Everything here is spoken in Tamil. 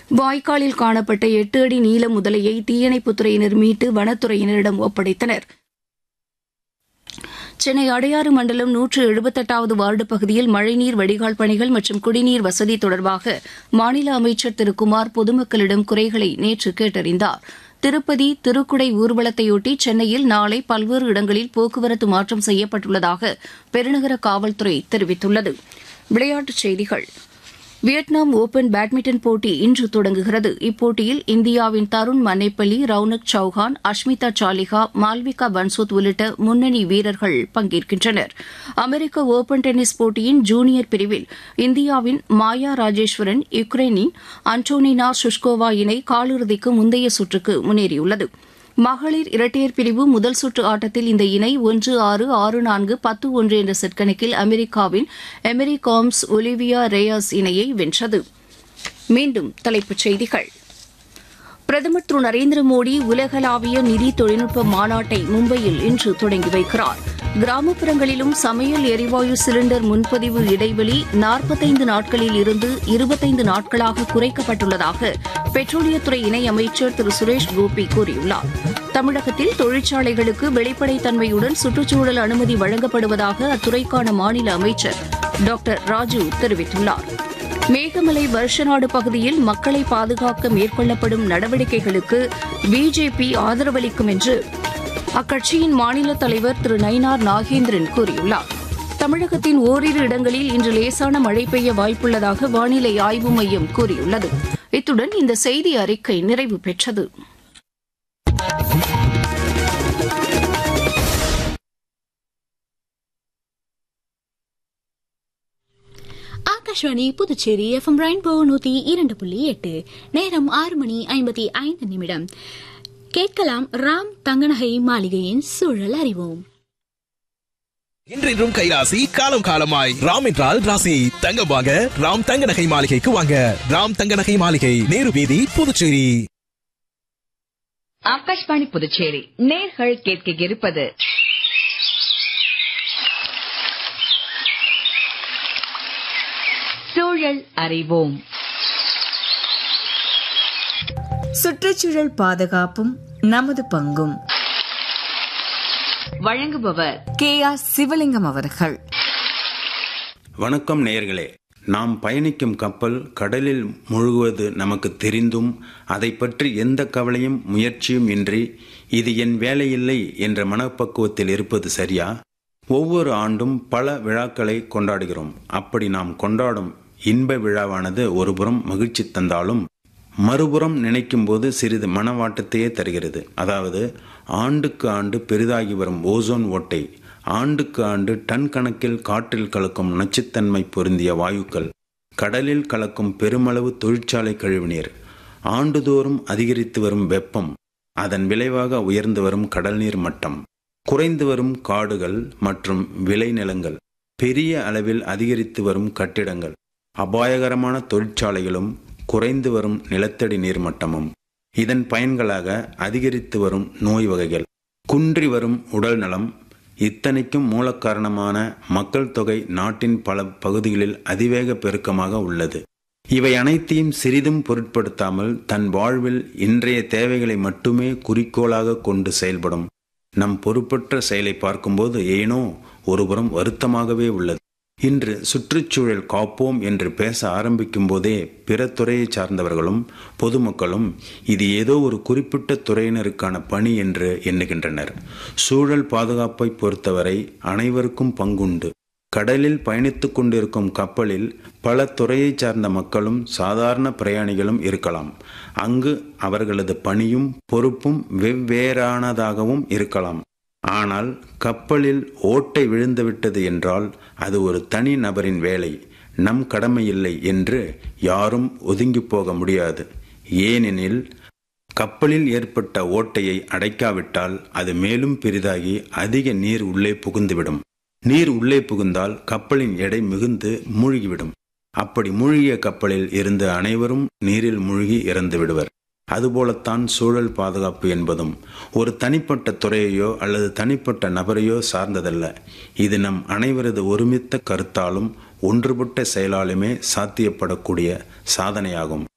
வாய்க்காலில் காணப்பட்ட எட்டு அடி நீள முதலையை தீயணைப்புத்துறையினர் மீட்டு வனத்துறையினரிடம் ஒப்படைத்தனர் சென்னை அடையாறு மண்டலம் நூற்று எழுபத்தெட்டாவது வார்டு பகுதியில் மழைநீர் வடிகால் பணிகள் மற்றும் குடிநீர் வசதி தொடர்பாக மாநில அமைச்சர் திரு குமார் பொதுமக்களிடம் குறைகளை நேற்று கேட்டறிந்தார் திருப்பதி திருக்குடை ஊர்வலத்தையொட்டி சென்னையில் நாளை பல்வேறு இடங்களில் போக்குவரத்து மாற்றம் செய்யப்பட்டுள்ளதாக பெருநகர காவல்துறை தெரிவித்துள்ளது விளையாட்டுச் செய்திகள் வியட்நாம் ஓபன் பேட்மிண்டன் போட்டி இன்று தொடங்குகிறது இப்போட்டியில் இந்தியாவின் தருண் மன்னேப்பள்ளி ரவுனக் சௌஹான் அஷ்மிதா சாலிஹா மால்விகா பன்சோத் உள்ளிட்ட முன்னணி வீரர்கள் பங்கேற்கின்றனர் அமெரிக்க ஓபன் டென்னிஸ் போட்டியின் ஜூனியர் பிரிவில் இந்தியாவின் மாயா ராஜேஸ்வரன் யுக்ரைனின் அன்டோனினா சுஷ்கோவா இணை காலிறுதிக்கு முந்தைய சுற்றுக்கு முன்னேறியுள்ளது மகளிர் இரட்டையர் பிரிவு முதல் சுற்று ஆட்டத்தில் இந்த இணை ஒன்று ஆறு ஆறு நான்கு பத்து ஒன்று என்ற செட் கணக்கில் அமெரிக்காவின் எமெரி காம்ஸ் ஒலிவியா ரேயாஸ் இணையை வென்றது மீண்டும் தலைப்புச் செய்திகள் பிரதமர் திரு நரேந்திர மோடி உலகளாவிய நிதி தொழில்நுட்ப மாநாட்டை மும்பையில் இன்று தொடங்கி வைக்கிறார் கிராமப்புறங்களிலும் சமையல் எரிவாயு சிலிண்டர் முன்பதிவு இடைவெளி நாற்பத்தைந்து நாட்களில் இருந்து இருபத்தைந்து நாட்களாக குறைக்கப்பட்டுள்ளதாக பெட்ரோலியத்துறை இணை அமைச்சர் திரு சுரேஷ் கோபி கூறியுள்ளார் தமிழகத்தில் தொழிற்சாலைகளுக்கு வெளிப்படைத்தன்மையுடன் சுற்றுச்சூழல் அனுமதி வழங்கப்படுவதாக அத்துறைக்கான மாநில அமைச்சர் டாக்டர் ராஜு தெரிவித்துள்ளார் மேகமலை வருஷநாடு பகுதியில் மக்களை பாதுகாக்க மேற்கொள்ளப்படும் நடவடிக்கைகளுக்கு பிஜேபி ஆதரவளிக்கும் என்று அக்கட்சியின் மாநில தலைவர் திரு நயினார் நாகேந்திரன் கூறியுள்ளார் தமிழகத்தின் ஓரிரு இடங்களில் இன்று லேசான மழை பெய்ய வாய்ப்புள்ளதாக வானிலை ஆய்வு மையம் கூறியுள்ளது இத்துடன் இந்த செய்தி அறிக்கை நிறைவு பெற்றது ஆகாஷ்வாணி புதுச்சேரி எஃப்எம் ரெயின்போ நூத்தி இரண்டு புள்ளி எட்டு நேரம் ஆறு மணி ஐம்பத்தி ஐந்து நிமிடம் கேட்கலாம் ராம் தங்கநகை மாளிகையின் சூழல் அறிவோம் இன்றின்றும் கைராசி காலம் காலமாய் ராம் என்றால் ராசி தங்கம் வாங்க ராம் தங்க நகை மாளிகைக்கு வாங்க ராம் தங்க நகை மாளிகை நேரு வீதி புதுச்சேரி ஆகாஷ்வாணி புதுச்சேரி நேர்கள் கேட்க இருப்பது சூழல் அறிவோம் சுற்றுச்சூழல் பாதுகாப்பும் நமது பங்கும் வழங்குபவர் கே ஆர் சிவலிங்கம் அவர்கள் வணக்கம் நேயர்களே நாம் பயணிக்கும் கப்பல் கடலில் முழுகுவது நமக்கு தெரிந்தும் அதை பற்றி எந்த கவலையும் முயற்சியும் இன்றி இது என் வேலையில்லை என்ற மனப்பக்குவத்தில் இருப்பது சரியா ஒவ்வொரு ஆண்டும் பல விழாக்களை கொண்டாடுகிறோம் அப்படி நாம் கொண்டாடும் இன்ப விழாவானது ஒருபுறம் மகிழ்ச்சி தந்தாலும் மறுபுறம் நினைக்கும் போது சிறிது மனவாட்டத்தையே தருகிறது அதாவது ஆண்டுக்கு ஆண்டு பெரிதாகி வரும் ஓசோன் ஓட்டை ஆண்டுக்கு ஆண்டு டன் கணக்கில் காற்றில் கலக்கும் நச்சுத்தன்மை பொருந்திய வாயுக்கள் கடலில் கலக்கும் பெருமளவு தொழிற்சாலை கழிவுநீர் ஆண்டுதோறும் அதிகரித்து வரும் வெப்பம் அதன் விளைவாக உயர்ந்து வரும் கடல்நீர் மட்டம் குறைந்து வரும் காடுகள் மற்றும் விளைநிலங்கள் பெரிய அளவில் அதிகரித்து வரும் கட்டிடங்கள் அபாயகரமான தொழிற்சாலைகளும் குறைந்து வரும் நிலத்தடி நீர்மட்டமும் இதன் பயன்களாக அதிகரித்து வரும் நோய் வகைகள் குன்றி வரும் உடல் நலம் இத்தனைக்கும் மூலக்காரணமான மக்கள் தொகை நாட்டின் பல பகுதிகளில் அதிவேக பெருக்கமாக உள்ளது இவை அனைத்தையும் சிறிதும் பொருட்படுத்தாமல் தன் வாழ்வில் இன்றைய தேவைகளை மட்டுமே குறிக்கோளாக கொண்டு செயல்படும் நம் பொறுப்பற்ற செயலை பார்க்கும்போது ஏனோ ஒருபுறம் வருத்தமாகவே உள்ளது இன்று சுற்றுச்சூழல் காப்போம் என்று பேச ஆரம்பிக்கும் போதே பிற துறையை சார்ந்தவர்களும் பொதுமக்களும் இது ஏதோ ஒரு குறிப்பிட்ட துறையினருக்கான பணி என்று எண்ணுகின்றனர் சூழல் பாதுகாப்பை பொறுத்தவரை அனைவருக்கும் பங்குண்டு கடலில் பயணித்துக் கொண்டிருக்கும் கப்பலில் பல துறையை சார்ந்த மக்களும் சாதாரண பிரயாணிகளும் இருக்கலாம் அங்கு அவர்களது பணியும் பொறுப்பும் வெவ்வேறானதாகவும் இருக்கலாம் ஆனால் கப்பலில் ஓட்டை விழுந்துவிட்டது என்றால் அது ஒரு தனி நபரின் வேலை நம் கடமையில்லை என்று யாரும் ஒதுங்கி போக முடியாது ஏனெனில் கப்பலில் ஏற்பட்ட ஓட்டையை அடைக்காவிட்டால் அது மேலும் பெரிதாகி அதிக நீர் உள்ளே புகுந்துவிடும் நீர் உள்ளே புகுந்தால் கப்பலின் எடை மிகுந்து மூழ்கிவிடும் அப்படி மூழ்கிய கப்பலில் இருந்த அனைவரும் நீரில் மூழ்கி இறந்து விடுவர் அதுபோலத்தான் சூழல் பாதுகாப்பு என்பதும் ஒரு தனிப்பட்ட துறையையோ அல்லது தனிப்பட்ட நபரையோ சார்ந்ததல்ல இது நம் அனைவரது ஒருமித்த கருத்தாலும் ஒன்றுபட்ட செயலாலுமே சாத்தியப்படக்கூடிய சாதனையாகும்